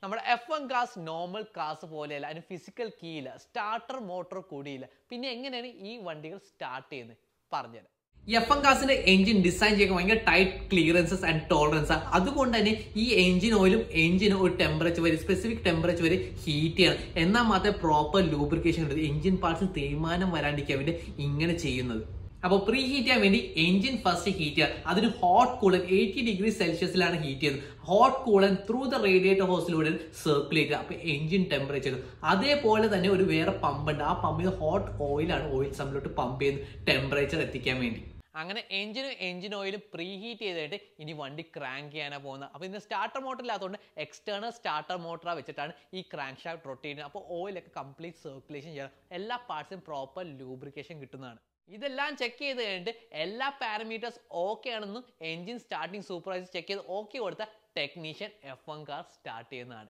നമ്മുടെ F one കാസ് normal cars പോലെയല്ല അതിന് ഫിസിക്കൽ കീ ഇല്ല സ്റ്റാർട്ടർ മോട്ടോർ കൂടിയില്ല പിന്നെ എങ്ങനെയാണ് ഈ വണ്ടികൾ സ്റ്റാർട്ട് ചെയ്യുന്നത് പറഞ്ഞുതരാം എഫ് എം കാസിന്റെ എഞ്ചിൻ ഡിസൈൻ ചെയ്യാൻ ഭയങ്കര ടൈറ്റ് ക്ലിയറൻസസ് ആൻഡ് ടോളറൻസ് അതുകൊണ്ട് തന്നെ ഈ എഞ്ചിൻ ഓയിലും എഞ്ചിനും ഒരു ടെമ്പറേച്ചർ വരെ സ്പെസിഫിക് ടെമ്പറേച്ചർ വരെ ഹീറ്റ് ചെയ്യണം എന്നാൽ മാത്രമേ പ്രോപ്പർ ലൂബ്രിക്കേഷൻ കിട്ടും എഞ്ചിൻ പാർട്സിൽ തേയ്മാനം വരാണ്ടിരിക്കാൻ വേണ്ടി ഇങ്ങനെ ചെയ്യുന്നത് അപ്പോൾ പ്രീ ഹീറ്റ് ചെയ്യാൻ വേണ്ടി എഞ്ചിൻ ഫസ്റ്റ് ഹീറ്റ് ചെയ്യുക അതിന് ഹോട്ട് കൂളൻ എയ്റ്റി ഡിഗ്രി സെൽഷ്യസിലാണ് ഹീറ്റ് ചെയ്യുന്നത് hot coolant through the radiator ഹോസിലൂടെ സർക്കുലേറ്റ് ചെയ്യുക അപ്പോൾ എഞ്ചിൻ ടെമ്പറേച്ചർ അതേപോലെ തന്നെ ഒരു വേറെ പമ്പ് ഉണ്ട് ആ പമ്പിൽ ഹോട്ട് ഓയിലാണ് ഓയിൽ സമ്മിലോട്ട് പമ്പ് ചെയ്യുന്നത് ടെമ്പറേച്ചർ എത്തിക്കാൻ വേണ്ടി അങ്ങനെ എഞ്ചിനും എഞ്ചിൻ ഓയിലും പ്രീ ഹീറ്റ് ചെയ്തിട്ട് ഇനി വണ്ടി ക്രാങ്ക് ചെയ്യാനാണ് പോകുന്നത് അപ്പോൾ ഇന്ന് സ്റ്റാർട്ടർ മോട്ടർ ഇല്ലാത്തതുകൊണ്ട് എക്സ്റ്റേണൽ സ്റ്റാർട്ടർ മോട്ടർ വെച്ചിട്ടാണ് ഈ ക്രാങ്ക് ഷാഫ്റ്റ് റൊട്ടേറ്റ് ചെയ്യുന്നത് അപ്പോൾ ഓയിലൊക്കെ കംപ്ലീറ്റ് സർക്കുലേഷൻ ചെയ്യണം എല്ലാ പാർട്സും പ്രോപ്പർ ലൂബ്രിക്കേഷൻ കിട്ടുന്നതാണ് ഇതെല്ലാം ചെക്ക് ചെയ്ത് കഴിഞ്ഞിട്ട് എല്ലാ പാരമീറ്റേഴ്സ് ഓക്കെ ആണെന്നും എഞ്ചിൻ സ്റ്റാർട്ടിംഗ് സൂപ്പർവൈസർ ചെക്ക് ചെയ്ത് ഓക്കെ കൊടുത്ത technician F one car start ചെയ്യുന്നതാണ്